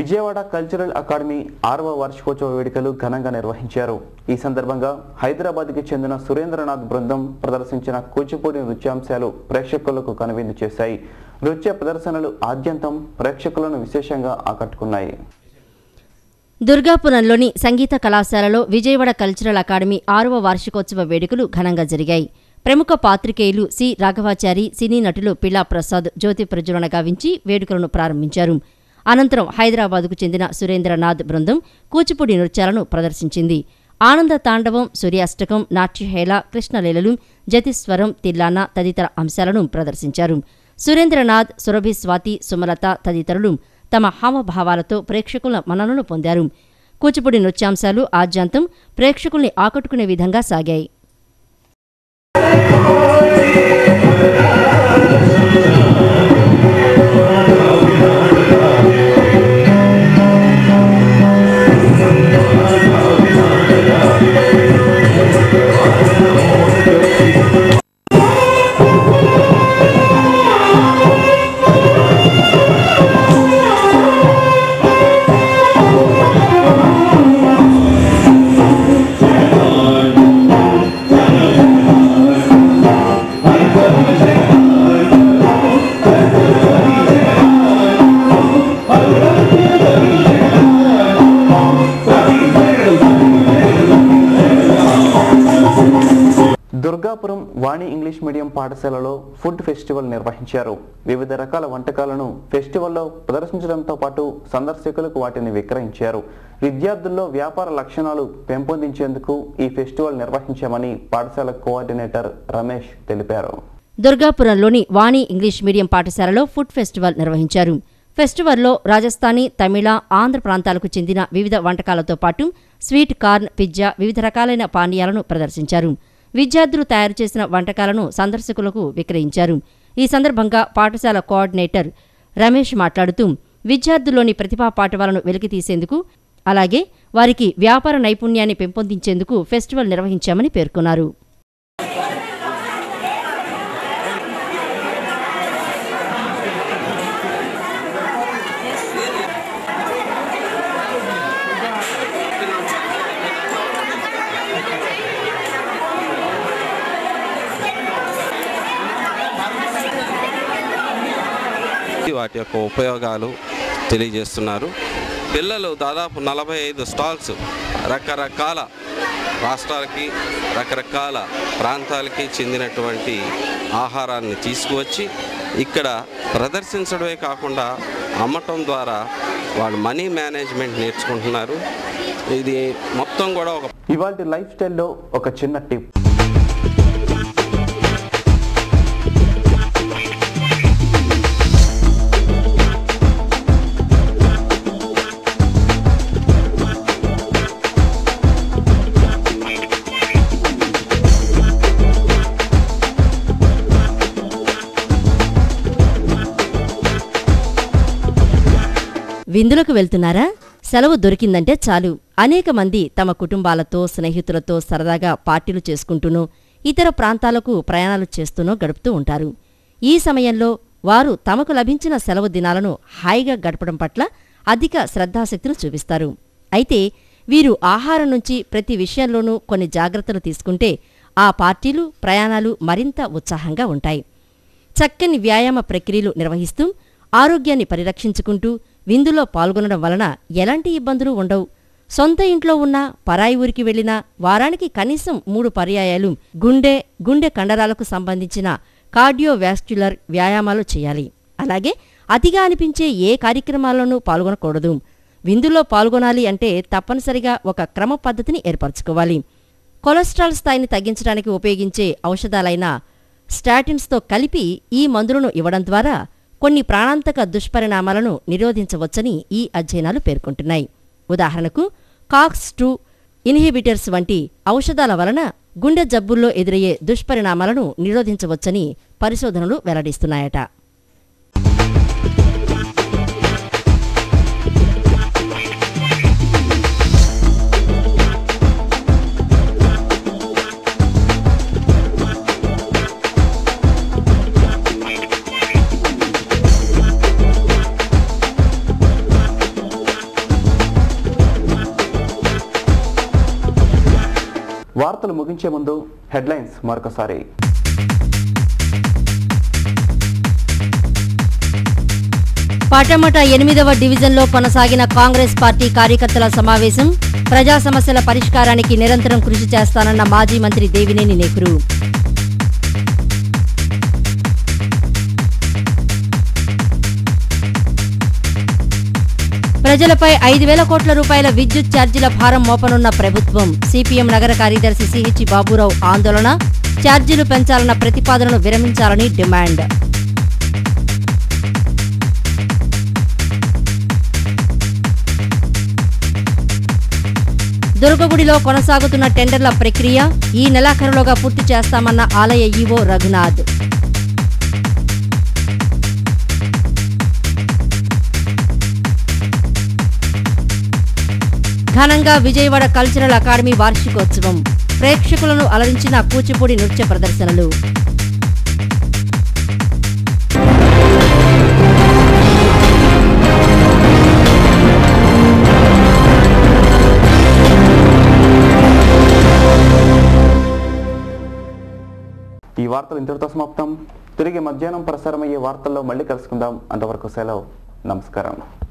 Vijayawada cultural academy ఆరవ వార్షికోత్సవ వేడుకలు ఘనంగా నిర్వహించారు ఈ సందర్భంగా హైదరాబాద్కి చెందిన సురేంద్రనాథ్ బృందం ప్రదర్శించిన కూచిపూడి నృత్యాంశాలు ప్రేక్షకులకు కనువిందు చేశాయి నృత్య ప్రదర్శనలు ఆద్యంతం ప్రేక్షకులను విశేషంగా ఆకట్టుకున్నాయి దుర్గాపురంలోని సంగీత కళాశాలలో విజయవాడ కల్చరల్ అకాడమీ ఆరవ వార్షికోత్సవ వేడుకలు ఘనంగా జరిగాయి ప్రముఖ పాత్రికేయులు సి రాఘవాచారి సినీ నటులు పిల్లా ప్రసాద్ జ్యోతి ప్రజ్వలన గావించి వేడుకలను ప్రారంభించారు అనంతరం హైదరాబాద్కు చెందిన సురేంద్రనాథ్ బృందం కూచిపూడి నృత్యాలను ప్రదర్శించింది ఆనంద తాండవం సూర్యాష్టకం నాట్యహేళ కృష్ణలీలలు జతిస్వరం తిల్లాన తదితర అంశాలను ప్రదర్శించారు సురేంద్రనాథ్ సురభి స్వాతి సుమలత తదితరులు తమ హావభావాలతో ప్రేక్షకుల మన్ననలు పొందారు కూచిపూడి నృత్యాంశాలు ఆద్యాంతం ప్రేక్షకుల్ని ఆకట్టుకునే విధంగా సాగాయి దుర్గాపురం వాణి ఇంగ్లీష్ మీడియం పాఠశాలలో ఫుడ్ ఫెస్టివల్ నిర్వహించారు వివిధ రకాల వంటకాలను ఫెస్టివల్లో ప్రదర్శించడంతో పాటు సందర్శకులకు వాటిని విక్రయించారు విద్యార్థుల్లో వ్యాపార లక్షణాలు పెంపొందించేందుకు ఈ ఫెస్టివల్ నిర్వహించామని పాఠశాల కోఆర్డినేటర్ రమేష్ తెలిపారు దుర్గాపురంలోని వాణి ఇంగ్లీష్ మీడియం పాఠశాలలో ఫుడ్ ఫెస్టివల్ నిర్వహించారు ఫెస్టివల్లో రాజస్థానీ తమిళ ఆంధ్ర ప్రాంతాలకు చెందిన వివిధ వంటకాలతో పాటు స్వీట్ కార్న్ పిజ్జా వివిధ రకాలైన పానీయాలను ప్రదర్శించారు విద్యార్థులు తయారు చేసిన వంటకాలను సందర్శకులకు విక్రయించారు ఈ సందర్భంగా పాఠశాల కోఆర్డినేటర్ రమేష్ మాట్లాడుతూ విద్యార్థుల్లోని ప్రతిభా పాఠవాలను వెలికితీసేందుకు అలాగే వారికి వ్యాపార నైపుణ్యాన్ని పెంపొందించేందుకు ఫెస్టివల్ నిర్వహించామని పేర్కొన్నారు వాటి యొక్క ఉపయోగాలు తెలియజేస్తున్నారు పిల్లలు దాదాపు నలభై ఐదు స్టాల్స్ రకరకాల రాష్ట్రాలకి రకరకాల ప్రాంతాలకి చెందినటువంటి ఆహారాన్ని తీసుకువచ్చి ఇక్కడ ప్రదర్శించడమే కాకుండా అమ్మటం ద్వారా వాళ్ళు మనీ మేనేజ్మెంట్ నేర్చుకుంటున్నారు ఇది మొత్తం కూడా ఒక ఇవాళ లైఫ్ స్టైల్లో ఒక చిన్న టిప్ విందులకు వెళ్తున్నారా సెలవు దొరికిందంటే చాలు అనేక మంది తమ కుటుంబాలతో స్నేహితులతో సరదాగా పార్టీలు చేసుకుంటూనో ఇతర ప్రాంతాలకు ప్రయాణాలు చేస్తూనో గడుపుతూ ఉంటారు ఈ సమయంలో వారు తమకు లభించిన సెలవు దినాలను హాయిగా గడపడం పట్ల అధిక శ్రద్ధాశక్తులు చూపిస్తారు అయితే వీరు ఆహారం నుంచి ప్రతి విషయంలోనూ కొన్ని జాగ్రత్తలు తీసుకుంటే ఆ పార్టీలు ప్రయాణాలు మరింత ఉత్సాహంగా ఉంటాయి చక్కని వ్యాయామ ప్రక్రియలు నిర్వహిస్తూ ఆరోగ్యాన్ని పరిరక్షించుకుంటూ విందులో పాల్గొనడం వలన ఎలాంటి ఇబ్బందులు ఉండవు సొంత ఇంట్లో ఉన్న పరాయి ఊరికి వెళ్లినా వారానికి కనీసం మూడు పర్యాయాలు గుండె గుండె కండరాలకు సంబంధించిన కార్డియోవాస్క్యులర్ వ్యాయామాలు చేయాలి అలాగే అతిగా అనిపించే ఏ కార్యక్రమాల్లోనూ పాల్గొనకూడదు విందులో పాల్గొనాలి అంటే తప్పనిసరిగా ఒక క్రమ పద్ధతిని ఏర్పరచుకోవాలి కొలెస్ట్రాల్ స్థాయిని తగ్గించడానికి ఉపయోగించే ఔషధాలైన స్టాటిన్స్తో కలిపి ఈ మందులను ఇవ్వడం ద్వారా కొన్ని ప్రాణాంతక దుష్పరిణామాలను నిరోధించవచ్చని ఈ అధ్యయనాలు పేర్కొంటున్నాయి ఉదాహరణకు కాక్స్ టూ ఇన్హిబిటర్స్ వంటి ఔషధాల వలన గుండె జబ్బుల్లో ఎదురయ్యే దుష్పరిణామాలను నిరోధించవచ్చని పరిశోధనలు వెల్లడిస్తున్నాయట వార్తలు ముగించే ముందు హెడ్లైన్స్ మరొకసారి పటమట ఎనిమిదవ డివిజన్లో కొనసాగిన కాంగ్రెస్ పార్టీ కార్యకర్తల సమావేశం ప్రజా సమస్యల పరిష్కారానికి నిరంతరం కృషి చేస్తానన్న మాజీ మంత్రి దేవినేని నెహ్రూ ప్రజలపై ఐదు వేల కోట్ల రూపాయల విద్యుత్ ఛార్జీల భారం మోపనున్న ప్రభుత్వం సిపిఎం నగర కార్యదర్శి సిహెచ్ బాబురావు ఆందోళన ఛార్జీలు పెంచాలన్న ప్రతిపాదనను విరమించాలని డిమాండ్ దుర్గగుడిలో కొనసాగుతున్న టెండర్ల ప్రక్రియ ఈ నెలాఖరులోగా పూర్తి చేస్తామన్న ఆలయ ఈవో రఘునాథ్ ఘనంగా విజయవాడ కల్చరల్ అకాడమీ వార్షికోత్సవం ప్రేక్షకులను అలరించిన కూచిపూడి నృత్య ప్రదర్శనలు ఈ వార్తలు ఇంతటితో సమాప్తం తిరిగి మధ్యాహ్నం ప్రసారమయ్యే వార్తల్లో మళ్ళీ కలుసుకుందాం అంతవరకు సెలవు నమస్కారం